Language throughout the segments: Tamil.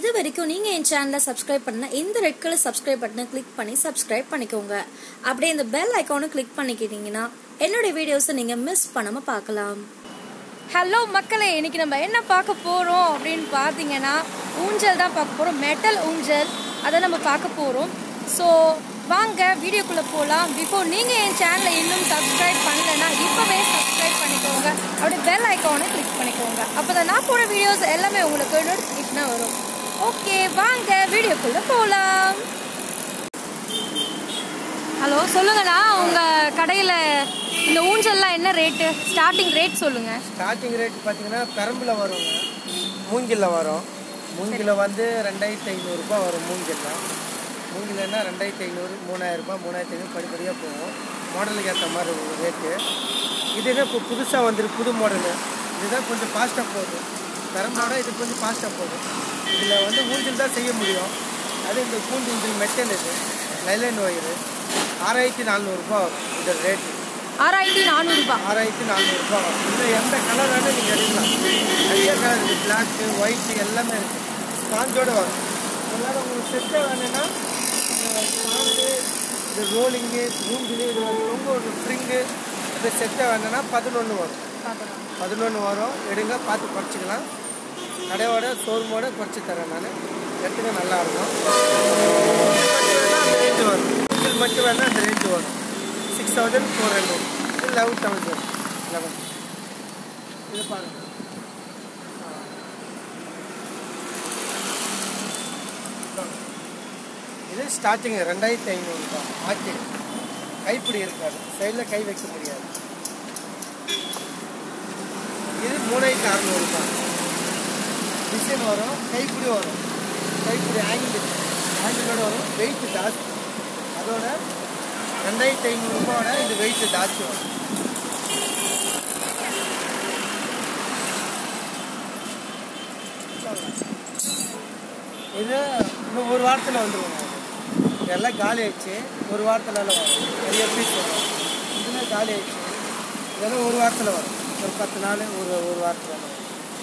இது வரைக்கும் நீங்க என் சேனலை சப்ஸ்கிரைப் பண்ண இந்த ரெட் கலர் சப்ஸ்கிரைப் பட்டனை கிளிக் பண்ணி சப்ஸ்கிரைப் பண்ணிக்கோங்க அப்படியே இந்த பெல் ஐக்கானும் கிளிக் பண்ணிக்கிட்டீங்கன்னா என்னுடைய வீடியோஸை நீங்க மிஸ் பண்ணாம பார்க்கலாம் ஹலோ மக்களே இன்னைக்கு நம்ம என்ன பார்க்க போகிறோம் அப்படின்னு பார்த்தீங்கன்னா ஊஞ்சல் தான் பார்க்க போகிறோம் மெட்டல் ஊஞ்சல் அதை நம்ம பார்க்க போகிறோம் ஸோ வாங்க வீடியோக்குள்ளே போகலாம் பிஃபோர் நீங்கள் என் சேனலை இன்னும் சப்ஸ்கிரைப் பண்ணலைன்னா இப்போவே சப்ஸ்கிரைப் பண்ணிக்கோங்க அப்படியே பெல் ஐக்கானை கிளிக் பண்ணிக்கோங்க அப்போ தான் நான் போகிற வீடியோஸ் எல்லாமே உங்களுக்கு நோட்டிஃபிகேஷனாக வரும் ஓகே வாங்க வீடியோக்குள்ளே போகலாம் ஹலோ சொல்லுங்கண்ணா உங்கள் கடையில் இந்த ஊஞ்சல்லாம் என்ன ரேட்டு ஸ்டார்டிங் ரேட் சொல்லுங்கள் ஸ்டார்டிங் ரேட் பார்த்தீங்கன்னா பெரம்பில் வருங்க மூங்கில்ல வரும் மூங்கில வந்து ரெண்டாயிரத்தி ஐநூறுரூபா வரும் மூங்கில்ல மூங்கிலன்னா ரெண்டாயிரத்தி ஐநூறு மூணாயிரரூபா மூணாயிரத்தி ஐநூறு படிப்படியாக போகும் மாடலுக்கு ஏற்ற மாதிரி ஒரு ரேட்டு இதுனா இப்போ புதுசாக வந்துருக்கு புது மாடலு இதுதான் கொஞ்சம் ஃபாஸ்ட்டாக போகுது பெரம்போட இது கொஞ்சம் ஃபாஸ்ட்டாக போகுது இதில் வந்து ஊஞ்சல் தான் செய்ய முடியும் அது இந்த கூண்டு ஊஞ்சல் மெட்டல் இது லைலைன் ஒயரு ஆறாயிரத்தி நானூறுரூபா வரும் இதோட ரேட்டு ஆறாயிரத்தி நானூறுபா ஆறாயிரத்தி நானூறுரூபா வரும் இதில் எந்த கலர் வேணும் நீங்கள் எடுக்கலாம் நிறைய கலர் இருக்குது பிளாக்கு ஒயிட்டு எல்லாமே இருக்குது ஸ்பாஞ்சோட வரும் அதனால் உங்களுக்கு செட்டாக வேணும்னா ஸ்பாஞ்சு இது ரோலிங்கு மூங்கில் இது வந்து ரொம்ப ஒரு ஸ்ப்ரிங்கு இது செட்டாக வேணும்னா பதினொன்று வரும் பதினொன்று வரும் எடுங்க பார்த்து குறைச்சிக்கலாம் கடையோட ஷோரூமோட குறைச்சி தரேன் நான் எடுத்துக்க நல்லா இருக்கும் மட்டும் வேணால் அந்த ரேஞ்சு வரும் மூங்கில் மட்டும் வேணால் அந்த ரேஞ்சு வரும் சிக்ஸ் தௌசண்ட் ஃபோர் ஹண்ட்ரட் இது லெவன் தௌசண்ட் லெவன் இது பாருங்க இது ஸ்டார்டிங் ரெண்டாயிரத்தி ஐநூறுரூபா மார்க்கெட் கைப்பிடி இருக்காது சைடில் கை வைக்க முடியாது இது மூணாயிரத்தி அறநூறுபா டிசைன் வரும் கைப்பிடி வரும் கைப்பிடி ஆங்கிள் ஆங்கிளோட வரும் வெயிட் ஜாஸ்தி அதோட ரெண்டாயிரத்தி ஐநூறுரூபாவோட இது வெயிட் ஜாஸ்தி வரும் இது இன்னும் ஒரு வாரத்தில் வந்துருவோம் இதெல்லாம் காலி ஆயிடுச்சு ஒரு வாரத்தில் வரும் நிறைய பீஸ் வரும் இதுல காலி ஆயிடுச்சு இதெல்லாம் ஒரு வாரத்தில் வரும் ஒரு பத்து நாள் ஒரு ஒரு வாரத்தில் வரும்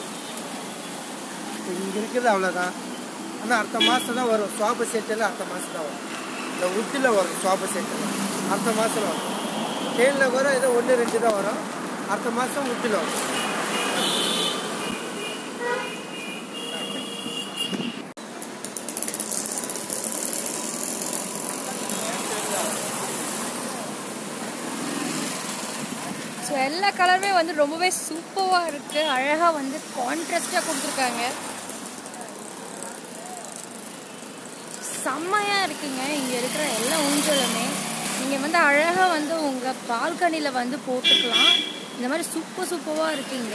இங்கே இருக்கிறது அவ்வளோதான் ஆனால் அடுத்த மாதம் தான் வரும் சோபா செட்டெல்லாம் அடுத்த மாதம் தான் வரும் இந்த உட்டில் வரும் சோபா செட்டெல்லாம் அடுத்த மாதம் வரும் தேனில் வரும் ஏதோ ஒன்று ரெண்டு தான் வரும் அடுத்த மாதம் உட்டில் வரும் ஸோ எல்லா கலருமே வந்து ரொம்பவே சூப்பராக இருக்குது அழகாக வந்து கான்ட்ராஸ்டாக கொடுத்துருக்காங்க செம்மையாக இருக்குங்க இங்கே இருக்கிற எல்லா ஊஞ்சலுமே நீங்கள் வந்து அழகாக வந்து உங்கள் பால்கனியில் வந்து போட்டுக்கலாம் இந்த மாதிரி சூப்பர் சூப்பராக இருக்குங்க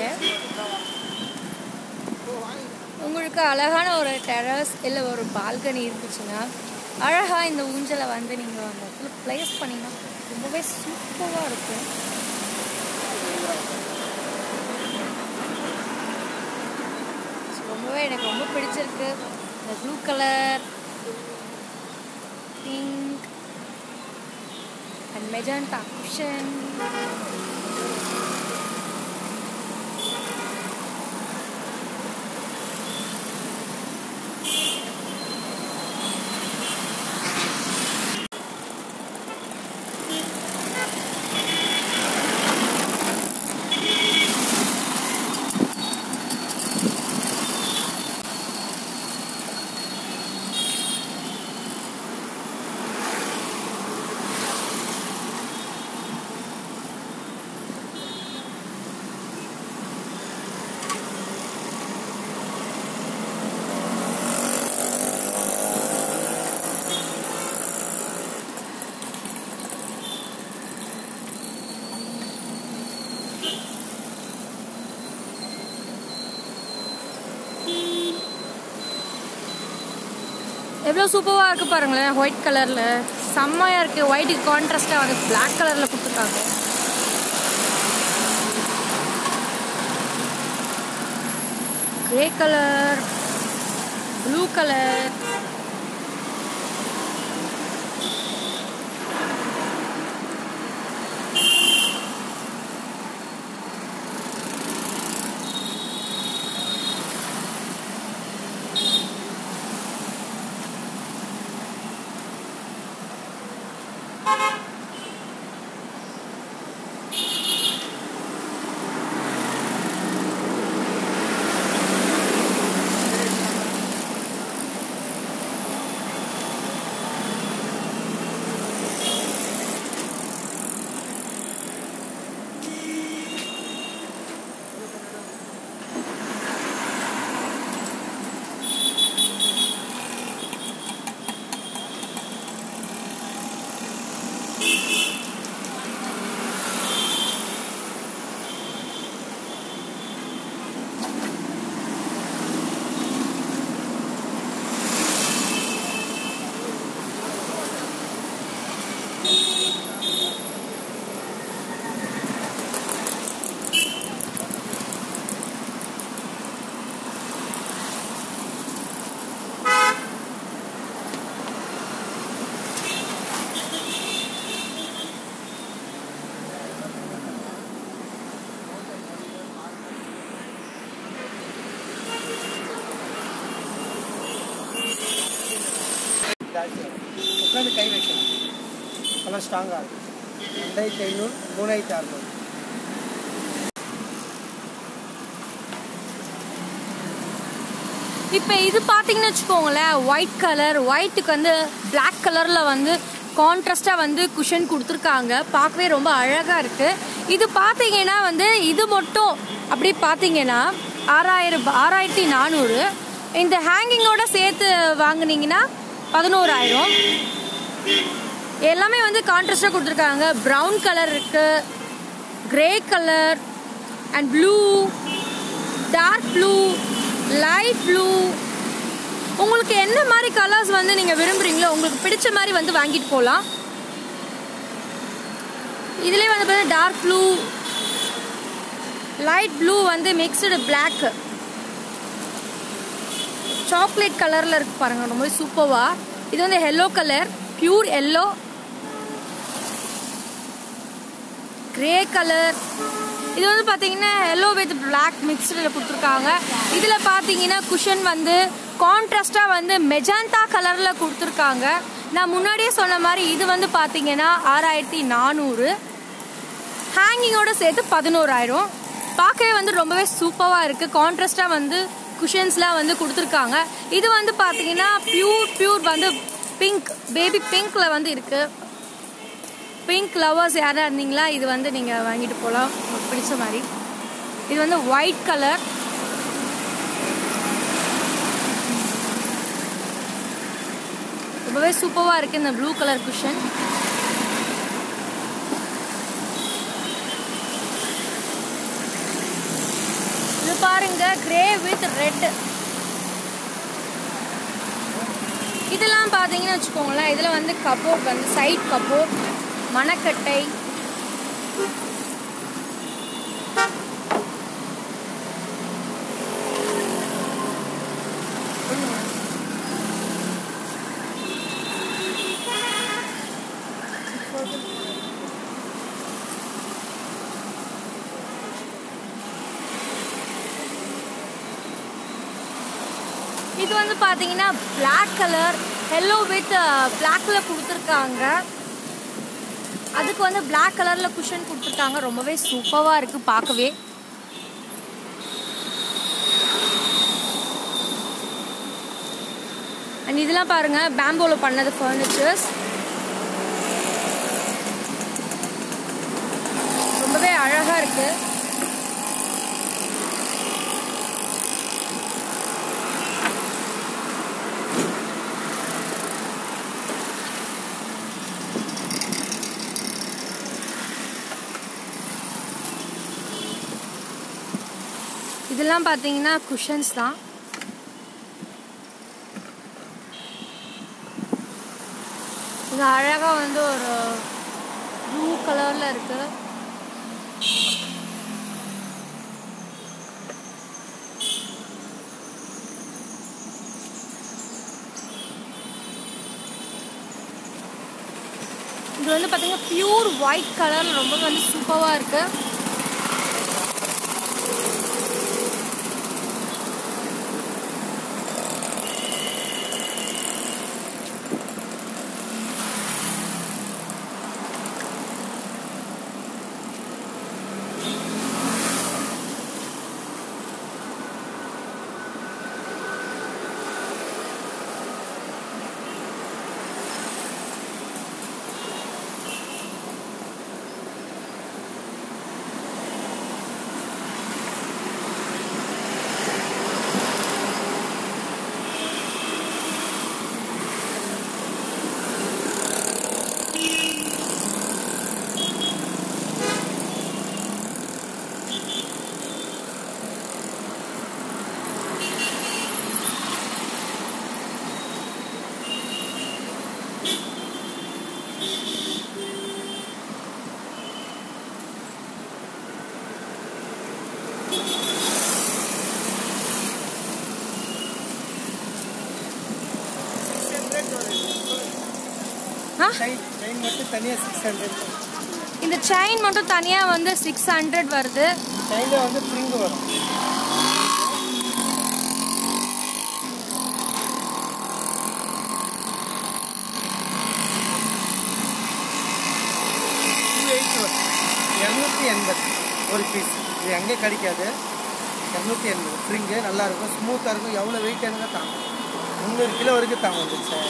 உங்களுக்கு அழகான ஒரு டெரஸ் இல்லை ஒரு பால்கனி இருந்துச்சுன்னா அழகாக இந்த ஊஞ்சலை வந்து நீங்கள் அந்த இடத்துல ப்ளேஸ் பண்ணிங்கன்னா ரொம்பவே சூப்பராக இருக்கும் ரொம்பவே எனக்கு ரொம்ப பிடிச்சிருக்கு இந்த blue colour pink and magenta cushion எவ்வளோ சூப்பராக இருக்குது பாருங்களேன் ஒயிட் கலரில் செம்மையாக இருக்குது ஒயிட்டுக்கு கான்ட்ராஸ்டாக வந்து பிளாக் கலரில் கொடுத்துருக்காங்க கிரே கலர் ப்ளூ கலர் ஜாஸ்தி வரும் உட்காந்து கை வைக்கலாம் நல்லா ஸ்ட்ராங்காக இருக்கும் ரெண்டாயிரத்தி ஐநூறு மூணாயிரத்தி அறநூறு இப்போ இது பார்த்தீங்கன்னு வச்சுக்கோங்களேன் ஒயிட் கலர் ஒயிட்டுக்கு வந்து Black கலரில் வந்து கான்ட்ராஸ்டாக வந்து குஷன் கொடுத்துருக்காங்க பார்க்கவே ரொம்ப அழகாக இருக்குது இது பார்த்தீங்கன்னா வந்து இது மட்டும் அப்படி பார்த்தீங்கன்னா ஆறாயிரம் ஆறாயிரத்தி நானூறு இந்த ஹேங்கிங்கோட சேர்த்து வாங்குனீங்கன்னா பதினோராயிரம் எல்லாமே வந்து கான்ட்ராஸ்டாக கொடுத்துருக்காங்க ப்ரௌன் கலர் இருக்குது grey colour and blue dark blue light blue உங்களுக்கு என்ன மாதிரி கலர்ஸ் வந்து நீங்கள் விரும்புகிறீங்களோ உங்களுக்கு பிடிச்ச மாதிரி வந்து வாங்கிட்டு போகலாம் இதுலேயே வந்து பார்த்தீங்கன்னா டார்க் ப்ளூ லைட் ப்ளூ வந்து மிக்சடு Black சாக்லேட் கலரில் இருக்கு பாருங்க ரொம்ப சூப்பர்வா இது வந்து yellow colour pure yellow grey colour இது வந்து பார்த்தீங்கன்னா எல்லோ வித் Black மிக்சடில் கொடுத்துருக்காங்க இதில் பார்த்தீங்கன்னா குஷன் வந்து கான்ட்ராஸ்டாக வந்து மெஜாந்தா கலரில் கொடுத்துருக்காங்க நான் முன்னாடியே சொன்ன மாதிரி இது வந்து பார்த்தீங்கன்னா ஆறாயிரத்தி நானூறு ஹேங்கிங்கோட சேர்த்து பதினோராயிரம் பார்க்கவே வந்து ரொம்பவே சூப்பராக இருக்குது கான்ட்ராஸ்டாக வந்து குஷன்ஸ்லாம் வந்து கொடுத்துருக்காங்க இது வந்து பார்த்தீங்கன்னா பியூர் பியூர் வந்து பிங்க் பேபி பிங்க்கில் வந்து இருக்குது பிங்க் லவர்ஸ் யாராக இருந்தீங்களா இது வந்து நீங்கள் வாங்கிட்டு போகலாம் உங்களுக்கு பிடிச்ச மாதிரி இது வந்து ஒயிட் கலர் ரொம்பவே சூப்பராக இருக்குது இந்த ப்ளூ கலர் குஷன் இது பாருங்க கிரே வித் ரெட் இதெல்லாம் பார்த்தீங்கன்னு வச்சுக்கோங்களேன் இதில் வந்து கபோர்ட் வந்து சைட் கபோர்ட் மணக்கட்டை இது வந்து பார்த்தீங்கன்னா Black கலர் எல்லோ வித் பிளாக்ல கொடுத்துருக்காங்க அதுக்கு வந்து Black கலர்ல குஷன் கொடுத்துருக்காங்க ரொம்பவே சூப்பராக இருக்கு பார்க்கவே அண்ட் இதெல்லாம் பாருங்க பேம்போல பண்ணது ஃபர்னிச்சர்ஸ் ரொம்பவே அழகா இருக்கு இதெல்லாம் பார்த்தீங்கன்னா குஷன்ஸ் தான் இது அழகாக வந்து ஒரு ப்ளூ கலரில் இருக்கு இது வந்து பார்த்தீங்கன்னா பியூர் ஒயிட் கலர் ரொம்ப வந்து சூப்பராக இருக்குது ஆ செயின் செயின் மட்டும் தனியாக சிக்ஸ் ஹண்ட்ரட் இந்த செயின் மட்டும் தனியாக வந்து சிக்ஸ் ஹண்ட்ரட் வருது செயினில் வந்து ஸ்ப்ரிங் வரும் ஒரு பீஸ் இது எங்கே கிடைக்காது இரநூத்தி எண்பது ஸ்ப்ரிங்கு நல்லாயிருக்கும் ஸ்மூத்தாக இருக்கும் எவ்வளோ வெயிட் எனக்கு தாங்கும் முந்நூறு கிலோ வரைக்கும் தாங்கும் இந்த சார்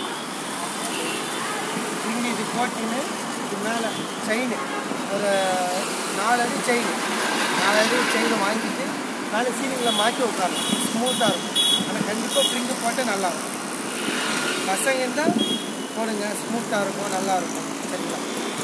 ஸ்ப்ரிங் இது போட்டின்னு இது மேலே செயின் ஒரு நாலு அடி செயின் நாலு அடி செயின் வாங்கிட்டு மேலே சீலிங்கில் மாட்டி உட்காரணும் ஸ்மூத்தாக இருக்கும் ஆனால் கண்டிப்பாக ஸ்ப்ரிங்கு போட்டால் நல்லாயிருக்கும் பசங்க இருந்தால் போடுங்க ஸ்மூத்தாக இருக்கும் நல்லா இருக்கும் சரிங்களா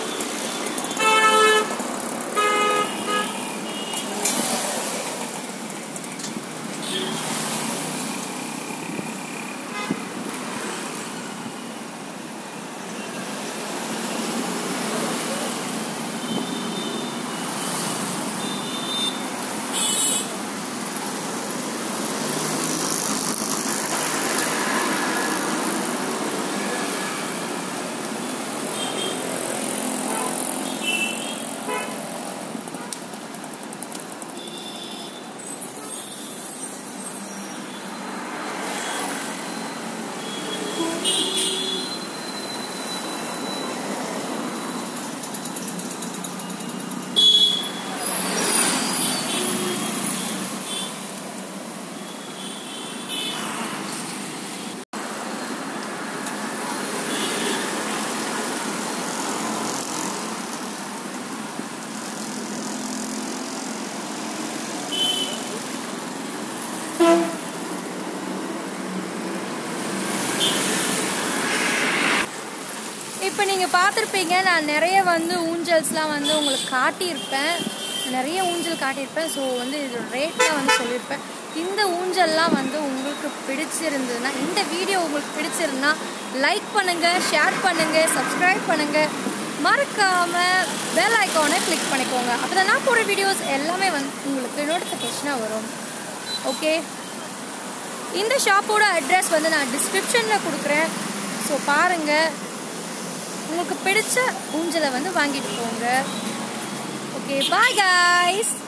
இப்போ நீங்கள் பார்த்துருப்பீங்க நான் நிறைய வந்து ஊஞ்சல்ஸ்லாம் வந்து உங்களுக்கு காட்டியிருப்பேன் நிறைய ஊஞ்சல் காட்டியிருப்பேன் ஸோ வந்து இது ரேட்லாம் வந்து சொல்லியிருப்பேன் இந்த ஊஞ்சல்லாம் வந்து உங்களுக்கு பிடிச்சிருந்ததுன்னா இந்த வீடியோ உங்களுக்கு பிடிச்சிருந்தா லைக் பண்ணுங்கள் ஷேர் பண்ணுங்கள் சப்ஸ்கிரைப் பண்ணுங்கள் மறக்காமல் பெல் ஐக்கானை கிளிக் பண்ணிக்கோங்க அப்போ நான் போடுற வீடியோஸ் எல்லாமே வந்து உங்களுக்கு நோட்டிஃபிகேஷனாக வரும் ஓகே இந்த ஷாப்போட அட்ரஸ் வந்து நான் டிஸ்கிரிப்ஷனில் கொடுக்குறேன் ஸோ பாருங்கள் உங்களுக்கு பிடிச்ச ஊஞ்சலை வந்து வாங்கிட்டு போங்க ஓகே பாய் காய்ஸ்